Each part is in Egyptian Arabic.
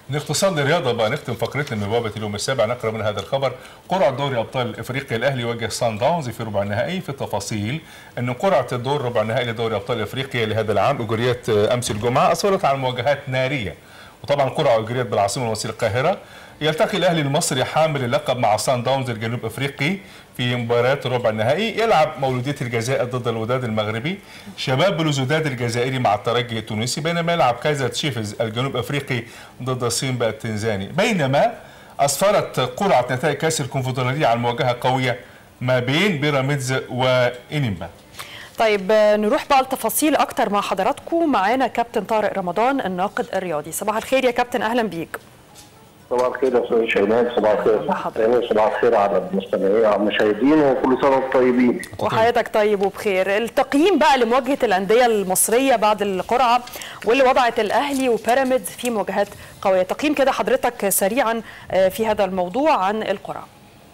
باختصار للرياضه بقى نختم فقرتنا من بوابه اليوم السابع نقرا من هذا الخبر قرعه دوري ابطال افريقيا الاهلي يواجه سان داونز في ربع النهائي في التفاصيل ان قرعه الدور ربع النهائي لدوري ابطال افريقيا لهذا العام اجريت امس الجمعه اسفرت عن مواجهات ناريه وطبعا القرعه اجريت بالعاصمه المصريه القاهره يلتقي الاهلي المصري حامل اللقب مع سان داونز الجنوب افريقي في مباراة ربع النهائي يلعب مولودية الجزائر ضد الوداد المغربي شباب بلوزداد الجزائري مع الترجي التونسي بينما يلعب كايزر تشيفز الجنوب افريقي ضد الصين التنزاني بينما اسفرت قرعة نتائج كاس الكونفدرالية عن مواجهة قوية ما بين بيراميدز وانيمبا طيب نروح بقى لتفاصيل اكتر مع حضراتكم معانا كابتن طارق رمضان الناقد الرياضي صباح الخير يا كابتن اهلا بيك صباح الخير يا استاذ شيماء صباح الخير يا صباح الخير على المستمعين على المشاهدين وكل سنه وانتم طيبين وحياتك طيب وبخير التقييم بقى لمواجهه الانديه المصريه بعد القرعه واللي وضعت الاهلي وبيراميدز في مواجهات قويه تقييم كده حضرتك سريعا في هذا الموضوع عن القرعه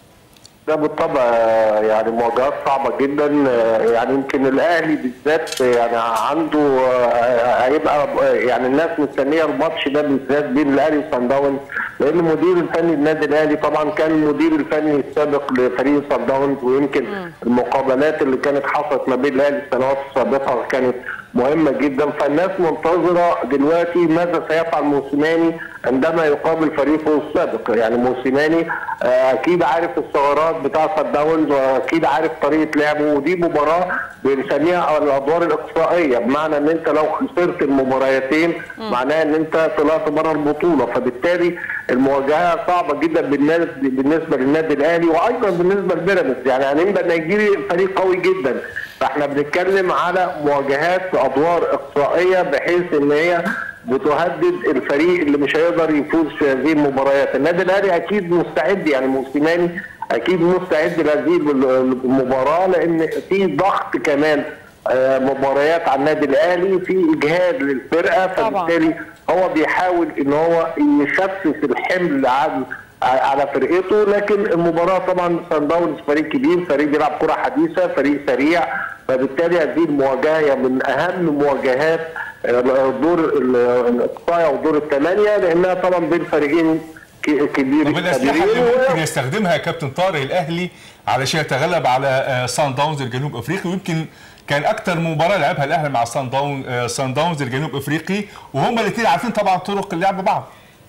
ده بالطبع يعني مواجهات صعبة جدا يعني يمكن الأهلي بالذات يعني عنده هيبقى يعني الناس مستنية الماتش ده بالذات بين الأهلي وصن داونز لأن المدير الفني النادي الأهلي طبعا كان المدير الفني السابق لفريق صن داونز ويمكن المقابلات اللي كانت حصلت ما بين الأهلي السنوات السابقة كانت مهمة جدا فالناس منتظرة دلوقتي ماذا سيفعل موسيماني عندما يقابل فريقه السابق يعني موسيماني اكيد عارف الثغرات بتاع صن داونز واكيد عارف طريقه لعبه ودي مباراه بنسميها الادوار الاقصائيه بمعنى ان انت لو خسرت المباراتين معناها ان انت طلعت بره البطوله فبالتالي المواجهه صعبه جدا بالنسبه للنادي الاهلي وايضا بالنسبه لبيراميدز يعني انيمبا النيجيري فريق قوي جدا فاحنا بنتكلم على مواجهات ادوار اقصائيه بحيث ان هي بتهدد الفريق اللي مش هيقدر يفوز في هذه المباريات، النادي الاهلي اكيد مستعد يعني موسيماني اكيد مستعد لهذه المباراه لان في ضغط كمان مباريات على النادي الاهلي في اجهاد للفرقه فبالتالي هو بيحاول ان هو يخفف الحمل على على فرقته لكن المباراه طبعا سان داونز فريق كبير فريق بيلعب كره حديثه فريق سريع فبالتالي هذه المواجهه من اهم مواجهات دور الاقصائي ودور الثمانيه لانها طبعا بين فريقين كبير طب الاسلحه اللي ممكن يستخدمها كابتن طارق الاهلي علشان يتغلب على سان داونز الجنوب افريقي ويمكن كان اكتر مباراه لعبها الاهلي مع سان داون سان داونز الجنوب افريقي وهم الاثنين عارفين طبعا طرق اللعب بعض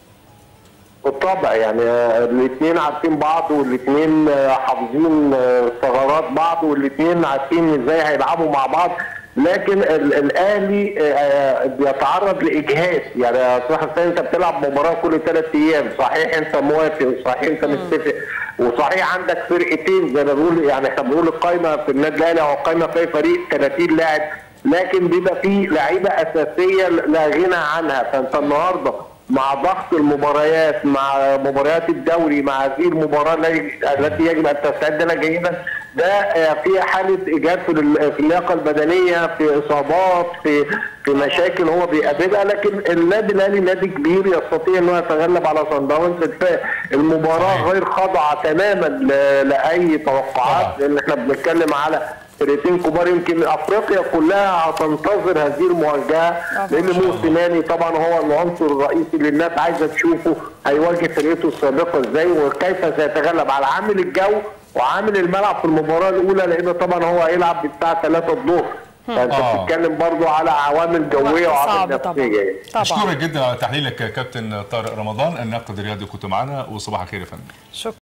بالطبع يعني الاثنين عارفين بعض والاثنين حافظين ثغرات بعض والاثنين عارفين ازاي هيلعبوا مع بعض لكن الاهلي بيتعرض لاجهاد يعني صح انت بتلعب مباراه كل ثلاث ايام صحيح انت موافق وصحيح انت متفق وصحيح عندك فرقتين زي ما بنقول يعني احنا بنقول القايمه في النادي الاهلي او القايمه في فريق 30 لاعب لكن بيبقى في لعيبه اساسيه لا غنى عنها فانت النهارده مع ضغط المباريات مع مباريات الدوري مع هذه المباراه التي يجب ان تستعد لها جيدا ده في حاله ايجاد في اللياقه البدنيه في اصابات في في مشاكل هو بيقابلها لكن النادي الاهلي نادي كبير يستطيع انه يتغلب على صن داونز المباراه غير خاضعه تماما لاي توقعات لان احنا بنتكلم على فرقتين كبار يمكن افريقيا كلها هتنتظر هذه المواجهه لان موسيماني طبعا هو العنصر الرئيسي اللي الناس عايزه تشوفه هيواجه فرقته السابقه ازاي وكيف سيتغلب على عامل الجو وعامل الملعب في المباراه الاولى لان طبعا هو هيلعب الساعه 3 الظهر فانت آه. بتتكلم برضو على عوامل جويه وعوامل نفسيه اشكرك جدا على تحليلك يا كابتن طارق رمضان الناقد الرياضي كنت معنا وصباح الخير يا فندم شكرا